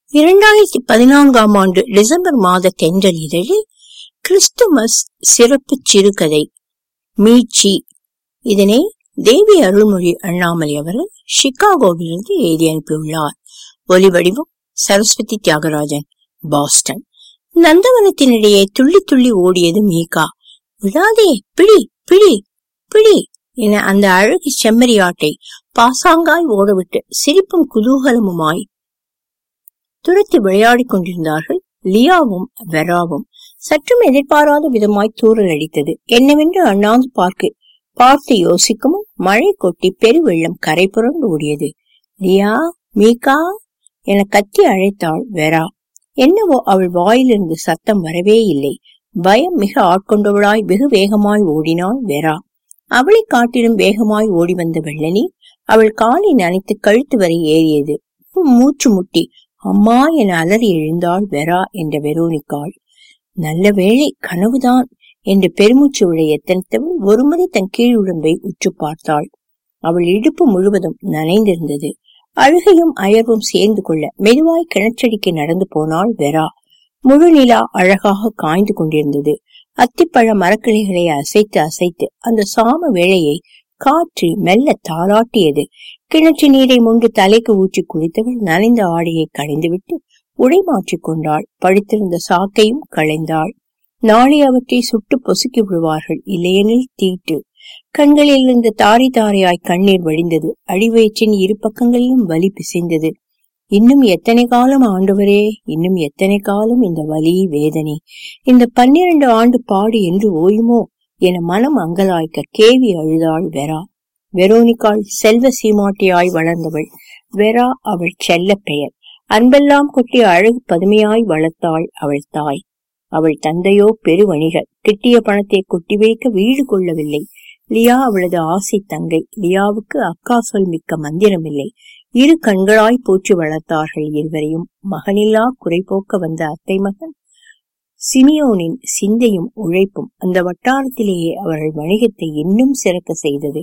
இரண்டாயிரத்தி பதினான்காம் ஆண்டு டிசம்பர் மாத தென்றல் இதழில் கிறிஸ்துமஸ் சிறப்பு சிறுகதை மீட்சி இதனை தேவி அருள்மொழி அண்ணாமலை அவர்கள் சிகாகோவிலிருந்து எழுதி அனுப்பியுள்ளார் ஒலிவடிவம் சரஸ்வதி தியாகராஜன் பாஸ்டன் நந்தவனத்தினிடையே துள்ளி துள்ளி ஓடியது மீகா விடாதே பிடி பிடி பிடி என அந்த அழகு செம்மறியாட்டை பாசாங்காய் ஓடவிட்டு சிரிப்பும் குதூகலமுமாய் துரத்தி விளையாடிக் கொண்டிருந்தார்கள் லியாவும் வெராவும் சற்றும் எதிர்பாராத விதமாய் தூரல் அடித்தது என்னவென்று அண்ணாந்து பார்க்க பார்த்து யோசிக்கவும் மழை கொட்டி பெருவெள்ளம் கரை புரண்டு ஓடியது லியா மீகா என கத்தி அழைத்தாள் வெரா என்னவோ அவள் வாயிலிருந்து சத்தம் வரவே இல்லை பயம் மிக ஆட்கொண்டவளாய் வெகு வேகமாய் ஓடினாள் வெரா அவளை காட்டிலும் வேகமாய் ஓடி வந்த வெள்ளனி அவள் காலை நனைத்து கழுத்து வரை ஏறியது மூச்சு முட்டி அம்மா என அலறி எழுந்தாள் வெரா என்ற வெரோனிக்காள் நல்ல வேளை கனவுதான் என்று பெருமூச்சு விட எத்தனித்தவள் ஒருமுறை தன் கீழ் உடம்பை உற்று பார்த்தாள் அவள் இடுப்பு முழுவதும் நனைந்திருந்தது அழுகையும் அயர்வும் சேர்ந்து கொள்ள மெதுவாய் கிணற்றடிக்கு நடந்து போனாள் வெரா முழு நிலா அழகாக காய்ந்து கொண்டிருந்தது அத்திப்பழ மரக்கிளைகளை அசைத்து அசைத்து அந்த சாம வேளையை காற்று மெல்ல தாளாட்டியது கிணற்று நீரை முண்டு தலைக்கு ஊற்றி குளித்தவள் நனைந்த ஆடையை களைந்துவிட்டு உடை மாற்றிக் கொண்டாள் படுத்திருந்த சாக்கையும் களைந்தாள் நாளை அவற்றை சுட்டு பொசுக்கி விடுவார்கள் இல்லையெனில் தீட்டு கண்களில் இருந்து தாரை தாரையாய் கண்ணீர் வழிந்தது அடிவயிற்றின் இரு பக்கங்களிலும் வலி பிசைந்தது இன்னும் எத்தனை காலம் ஆண்டவரே இன்னும் எத்தனை காலம் இந்த வலி வேதனை இந்த பன்னிரண்டு ஆண்டு பாடு என்று ஓயுமோ என மனம் அங்கலாய்க்க கேவி அழுதாள் வெரா வெரோனிக்காள் செல்வ சீமாட்டியாய் வளர்ந்தவள் வெரா அவள் செல்ல பெயர் அன்பெல்லாம் கொட்டி அழகு பதுமையாய் வளர்த்தாள் அவள் தாய் அவள் தந்தையோ பெருவணிகர் கிட்டிய பணத்தை கொட்டி வைக்க வீடு கொள்ளவில்லை லியா அவளது ஆசை தங்கை லியாவுக்கு அக்கா சொல் மிக்க மந்திரமில்லை இரு கண்களாய் போற்றி வளர்த்தார்கள் இருவரையும் மகனில்லா குறைபோக்க வந்த அத்தை மகன் சிமியோனின் சிந்தையும் உழைப்பும் அந்த வட்டாரத்திலேயே அவர்கள் வணிகத்தை இன்னும் சிறக்க செய்தது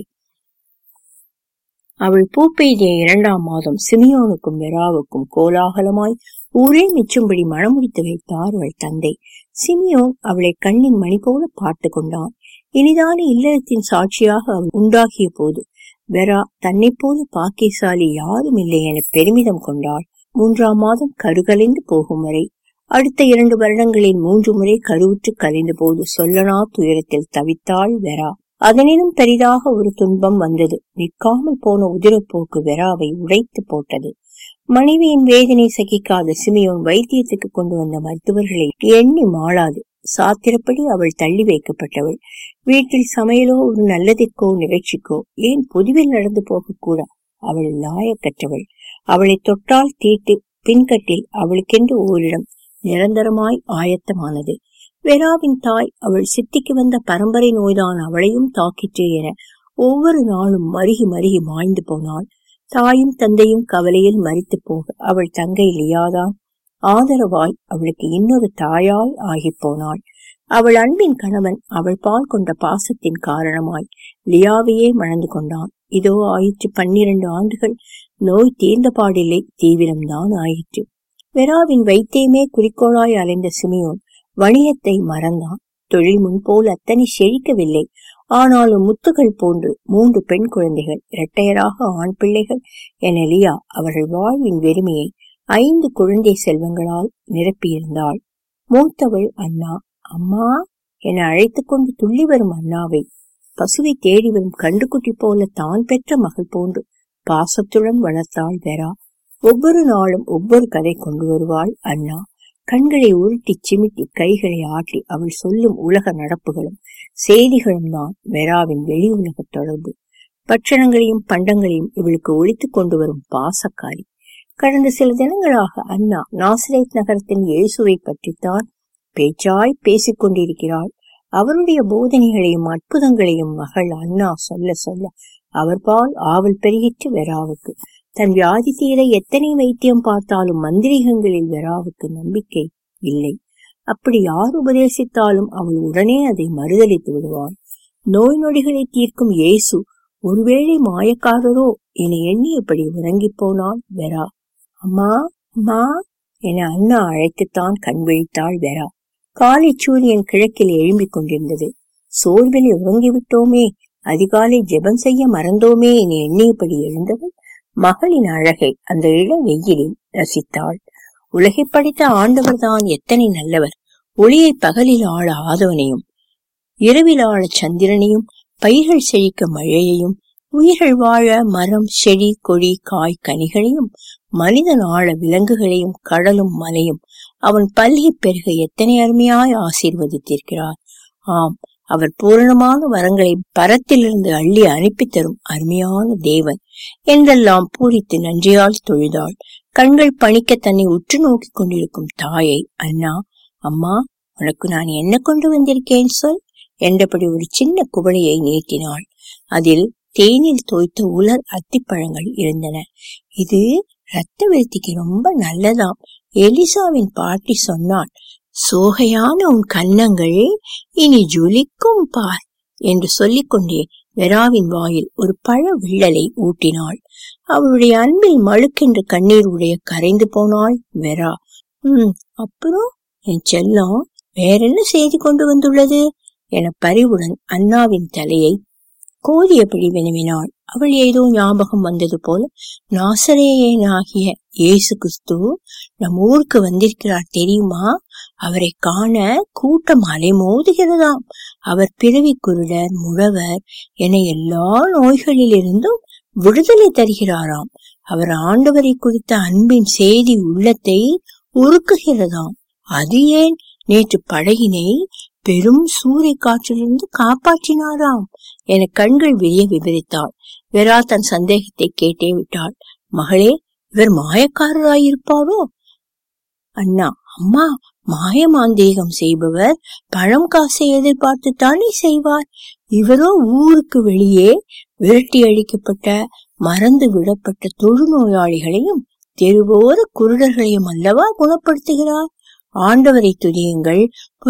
அவள் பூப்பெய்திய இரண்டாம் மாதம் சிமியோனுக்கும் வெராவுக்கும் கோலாகலமாய் ஊரே மிச்சும்படி மணமுடித்து வைத்தார் அவள் தந்தை சிமியோன் அவளை கண்ணின் மணி போல பார்த்து கொண்டான் இனிதான இல்லறத்தின் சாட்சியாக அவள் உண்டாகிய போது வெரா தன்னை போல பாக்கியசாலி யாரும் இல்லை என பெருமிதம் கொண்டாள் மூன்றாம் மாதம் கருகலைந்து போகும் வரை அடுத்த இரண்டு வருடங்களில் மூன்று முறை கருவுற்று கலைந்த போது சொல்லனா துயரத்தில் தவித்தாள் வெரா அதனினும் பெரிதாக ஒரு துன்பம் வந்தது நிற்காமல் போன உதிரப்போக்கு வெராவை உடைத்து போட்டது மனைவியின் வேதனை சகிக்காத சிமியோன் வைத்தியத்துக்கு கொண்டு வந்த மருத்துவர்களை எண்ணி மாளாது சாத்திரப்படி அவள் தள்ளி வைக்கப்பட்டவள் வீட்டில் சமையலோ ஒரு நல்லதிற்கோ நிகழ்ச்சிக்கோ ஏன் பொதுவில் நடந்து போகக்கூட அவள் லாயக்கற்றவள் அவளை தொட்டால் தீட்டு பின்கட்டில் அவளுக்கென்று ஓரிடம் நிரந்தரமாய் ஆயத்தமானது வெராவின் தாய் அவள் சித்திக்கு வந்த பரம்பரை நோய்தான் அவளையும் தாக்கிற்று என ஒவ்வொரு நாளும் மருகி மருகி மாய்ந்து போனாள் தாயும் தந்தையும் கவலையில் மறித்து போக அவள் தங்கை லியாதான் ஆதரவாய் அவளுக்கு இன்னொரு தாயாய் ஆகி போனாள் அவள் அன்பின் கணவன் அவள் பால் கொண்ட பாசத்தின் காரணமாய் லியாவையே மணந்து கொண்டான் இதோ ஆயிற்று பன்னிரண்டு ஆண்டுகள் நோய் தீர்ந்த பாடில்லை தீவிரம்தான் ஆயிற்று வெராவின் வைத்தியமே குறிக்கோளாய் அலைந்த சிமியோன் வணிகத்தை மறந்தான் தொழில் முன்போல் அத்தனை செழிக்கவில்லை ஆனாலும் முத்துகள் போன்று மூன்று பெண் குழந்தைகள் இரட்டையராக ஆண் பிள்ளைகள் என லியா அவர்கள் வாழ்வின் வெறுமையை ஐந்து குழந்தை செல்வங்களால் நிரப்பியிருந்தாள் மூத்தவள் அண்ணா அம்மா என அழைத்துக் கொண்டு துள்ளி வரும் அண்ணாவை பசுவை தேடி வரும் கண்டுக்குட்டி போல தான் பெற்ற மகள் போன்று பாசத்துடன் வளர்த்தாள் வெரா ஒவ்வொரு நாளும் ஒவ்வொரு கதை கொண்டு வருவாள் அண்ணா கண்களை உருட்டி சிமிட்டி கைகளை ஆட்டி அவள் சொல்லும் உலக நடப்புகளும் செய்திகளும் தான் வெராவின் வெளி உலக தொடர்பு பட்சணங்களையும் பண்டங்களையும் இவளுக்கு ஒழித்துக் கொண்டு வரும் பாசக்காரி கடந்த சில தினங்களாக அண்ணா நாசிரேத் நகரத்தின் இயேசுவை பற்றித்தான் பேச்சாய் பேசிக் கொண்டிருக்கிறாள் அவருடைய போதனைகளையும் அற்புதங்களையும் மகள் அண்ணா சொல்ல சொல்ல அவர்பால் ஆவல் பெருகிற்று வெராவுக்கு தன் வியாதி தீர எத்தனை வைத்தியம் பார்த்தாலும் மந்திரிகங்களில் வெராவுக்கு நம்பிக்கை இல்லை அப்படி யார் உபதேசித்தாலும் அவள் உடனே அதை மறுதளித்து விடுவாள் நோய் நொடிகளை தீர்க்கும் இயேசு ஒருவேளை மாயக்காரரோ என எண்ணியபடி உறங்கிப் போனாள் வெரா அம்மா அம்மா என அண்ணா அழைத்துத்தான் கண் விழித்தாள் வெரா காலை சூரியன் கிழக்கில் எழும்பிக் கொண்டிருந்தது சோர்வில் உறங்கிவிட்டோமே அதிகாலை ஜெபம் செய்ய மறந்தோமே என எண்ணியபடி எழுந்தவள் மகளின் அழகை அந்த இள வெயிலில் ரசித்தாள் உலகை படைத்த ஆண்டவர்தான் எத்தனை நல்லவர் ஒளியை பகலில் ஆள ஆதவனையும் இரவில் ஆள சந்திரனையும் பயிர்கள் செழிக்க மழையையும் உயிர்கள் வாழ மரம் செடி கொடி காய் கனிகளையும் மனிதன் ஆழ விலங்குகளையும் கடலும் மலையும் அவன் பல்கி பெருக எத்தனை அருமையாய் ஆசீர்வதித்திருக்கிறார் ஆம் அவர் பூரணமான வரங்களை பரத்திலிருந்து அள்ளி அனுப்பி தரும் அருமையான தேவன் என்றெல்லாம் பூரித்து நன்றியால் தொழுதாள் கண்கள் பணிக்க தன்னை உற்று நோக்கிக் கொண்டிருக்கும் தாயை அண்ணா அம்மா உனக்கு நான் என்ன கொண்டு வந்திருக்கேன் சொல் என்றபடி ஒரு சின்ன குவளையை நீட்டினாள் அதில் தேனில் தோய்த்த உலர் அத்திப்பழங்கள் இருந்தன இது ரத்த விருத்திக்கு ரொம்ப நல்லதாம் எலிசாவின் பாட்டி சொன்னாள் சோகையான உன் கன்னங்கள் இனி ஜொலிக்கும் பார் என்று சொல்லிக்கொண்டே வெராவின் வாயில் ஒரு பழ விள்ளலை ஊட்டினாள் அவளுடைய அன்பில் மழுக்கென்று கண்ணீர் உடைய கரைந்து போனாள் வெரா உம் அப்புறம் என் செல்லம் வேறென்ன செய்தி கொண்டு வந்துள்ளது என பரிவுடன் அண்ணாவின் தலையை கோதியபடி வினவினாள் அவள் ஏதோ ஞாபகம் வந்தது போல நாசரேயனாகிய இயேசு கிறிஸ்து நம் ஊருக்கு வந்திருக்கிறார் தெரியுமா அவரை காண கூட்டம் அலைமோதுகிறதாம் அவர் பிறவி குருடர் முழவர் என எல்லா நோய்களிலிருந்தும் விடுதலை தருகிறாராம் அவர் ஆண்டவரை குறித்த அன்பின் செய்தி உள்ளத்தை உருக்குகிறதாம் அது ஏன் நேற்று படகினை பெரும் சூறை காற்றிலிருந்து காப்பாற்றினாராம் என கண்கள் விரிய விவரித்தாள் வெரா தன் சந்தேகத்தை கேட்டே விட்டாள் மகளே இவர் மாயக்காரராயிருப்பாரோ அண்ணா அம்மா மாயமாந்தேகம் செய்பவர் பணம் காசை எதிர்பார்த்து தானே செய்வார் இவரோ ஊருக்கு வெளியே விரட்டி அளிக்கப்பட்ட மறந்து விடப்பட்ட தொழுநோயாளிகளையும் தெருவோர குருடர்களையும் அல்லவா குணப்படுத்துகிறார் ஆண்டவரை துதியுங்கள்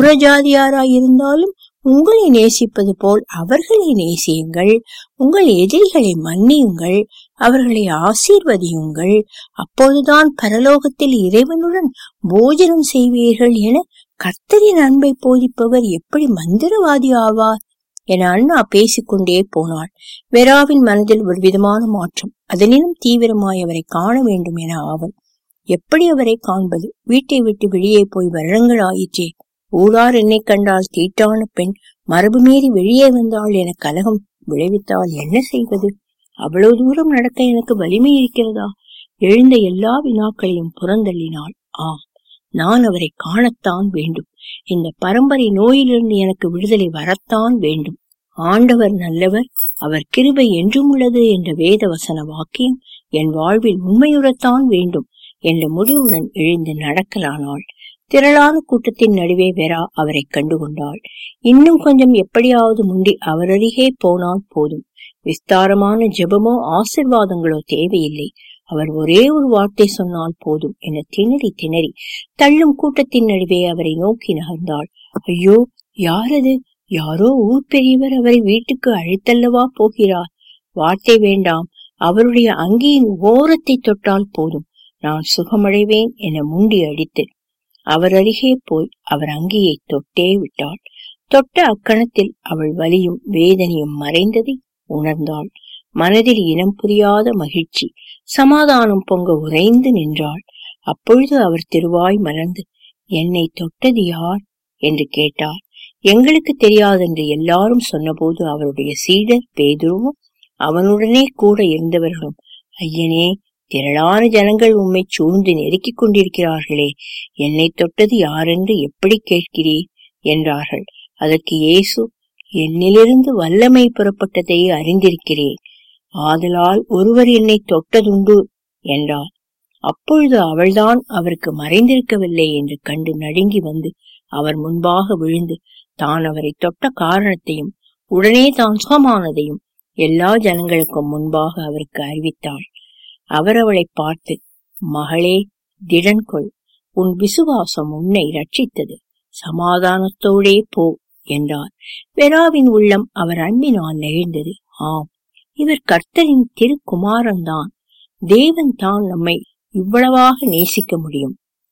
புறஜாதியாராயிருந்தாலும் உங்களை நேசிப்பது போல் அவர்களை நேசியுங்கள் உங்கள் எதிரிகளை மன்னியுங்கள் அவர்களை ஆசீர்வதியுங்கள் அப்போதுதான் பரலோகத்தில் இறைவனுடன் போஜனம் செய்வீர்கள் என கர்த்தரின் அன்பை போதிப்பவர் எப்படி மந்திரவாதி ஆவார் என அண்ணா பேசிக்கொண்டே போனாள் வெராவின் மனதில் ஒரு விதமான மாற்றம் அதனிலும் தீவிரமாய் அவரை காண வேண்டும் என ஆவல் எப்படி அவரை காண்பது வீட்டை விட்டு வெளியே போய் வருடங்கள் ஆயிற்றே ஊழார் என்னை கண்டால் தீட்டான பெண் மரபு மீறி வெளியே வந்தாள் என கலகம் விளைவித்தால் என்ன செய்வது அவ்வளவு தூரம் நடக்க எனக்கு வலிமை இருக்கிறதா எழுந்த எல்லா வினாக்களையும் புறந்தள்ளினாள் ஆம் நான் அவரை காணத்தான் வேண்டும் இந்த பரம்பரை நோயிலிருந்து எனக்கு விடுதலை வரத்தான் வேண்டும் ஆண்டவர் நல்லவர் அவர் கிருபை என்றும் உள்ளது என்ற வேத வசன வாக்கியம் என் வாழ்வில் உண்மையுறத்தான் வேண்டும் என்ற முடிவுடன் எழுந்து நடக்கலானாள் திரளான கூட்டத்தின் நடுவே வெரா அவரை கண்டுகொண்டாள் இன்னும் கொஞ்சம் எப்படியாவது முண்டி அவரருகே போனால் போதும் விஸ்தாரமான ஜெபமோ ஆசிர்வாதங்களோ தேவையில்லை அவர் ஒரே ஒரு வார்த்தை சொன்னால் போதும் என திணறி திணறி தள்ளும் கூட்டத்தின் நடுவே அவரை நோக்கி நகர்ந்தாள் ஐயோ யாரது யாரோ ஊர் பெரியவர் அவரை வீட்டுக்கு அழைத்தல்லவா போகிறார் வார்த்தை வேண்டாம் அவருடைய அங்கியின் ஓரத்தை தொட்டால் போதும் நான் சுகமடைவேன் என முண்டி அடித்து அவர் அருகே போய் அவர் அங்கியை தொட்டே விட்டாள் தொட்ட அக்கணத்தில் அவள் வலியும் வேதனையும் மறைந்ததை உணர்ந்தாள் மனதில் இனம் புரியாத மகிழ்ச்சி சமாதானம் பொங்க உறைந்து நின்றாள் அப்பொழுது அவர் திருவாய் மலர்ந்து என்னை தொட்டது யார் என்று கேட்டார் எங்களுக்கு தெரியாதென்று எல்லாரும் சொன்னபோது அவருடைய சீடர் பேதுருவும் அவனுடனே கூட இருந்தவர்களும் ஐயனே திரளான ஜனங்கள் உம்மை சூழ்ந்து நெருக்கிக் கொண்டிருக்கிறார்களே என்னை தொட்டது யாரென்று எப்படி கேட்கிறீர் என்றார்கள் அதற்கு இயேசு என்னிலிருந்து வல்லமை புறப்பட்டதை அறிந்திருக்கிறேன் ஆதலால் ஒருவர் என்னை தொட்டதுண்டு என்றார் அப்பொழுது அவள்தான் அவருக்கு மறைந்திருக்கவில்லை என்று கண்டு நடுங்கி வந்து அவர் முன்பாக விழுந்து தான் அவரை தொட்ட காரணத்தையும் உடனே தான் சுகமானதையும் எல்லா ஜனங்களுக்கும் முன்பாக அவருக்கு அறிவித்தாள் அவர் அவளை பார்த்து மகளே திடன் கொள் உன் விசுவாசம் உன்னை ரட்சித்தது சமாதானத்தோடே போ என்றார் வெராவின் உள்ளம் அவர் அன்பினால் நெகிழ்ந்தது ஆம் இவர் கர்த்தரின் திருக்குமாரன் தான் தேவன் தான் நம்மை இவ்வளவாக நேசிக்க முடியும்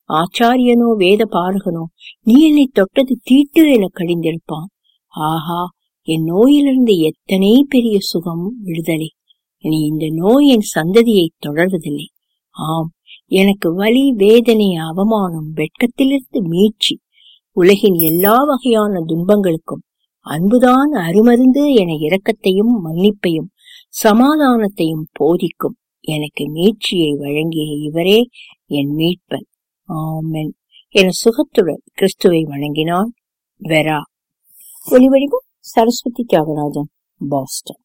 ஆச்சாரியனோ வேத பாரகனோ நீ என்னை தொட்டது தீட்டு என கடிந்திருப்பான் ஆஹா என் நோயிலிருந்து எத்தனை பெரிய சுகம் விடுதலை இனி இந்த நோய் என் சந்ததியை தொடர்வதில்லை ஆம் எனக்கு வலி வேதனை அவமானம் வெட்கத்திலிருந்து மீட்சி உலகின் எல்லா வகையான துன்பங்களுக்கும் அன்புதான் அருமருந்து என இரக்கத்தையும் மன்னிப்பையும் சமாதானத்தையும் போதிக்கும் எனக்கு மீட்சியை வழங்கிய இவரே என் மீட்பன் ஆமென் என சுகத்துடன் கிறிஸ்துவை வணங்கினான் வெரா ஒலிவடிவம் சரஸ்வதி தியாகராஜன் பாஸ்டன்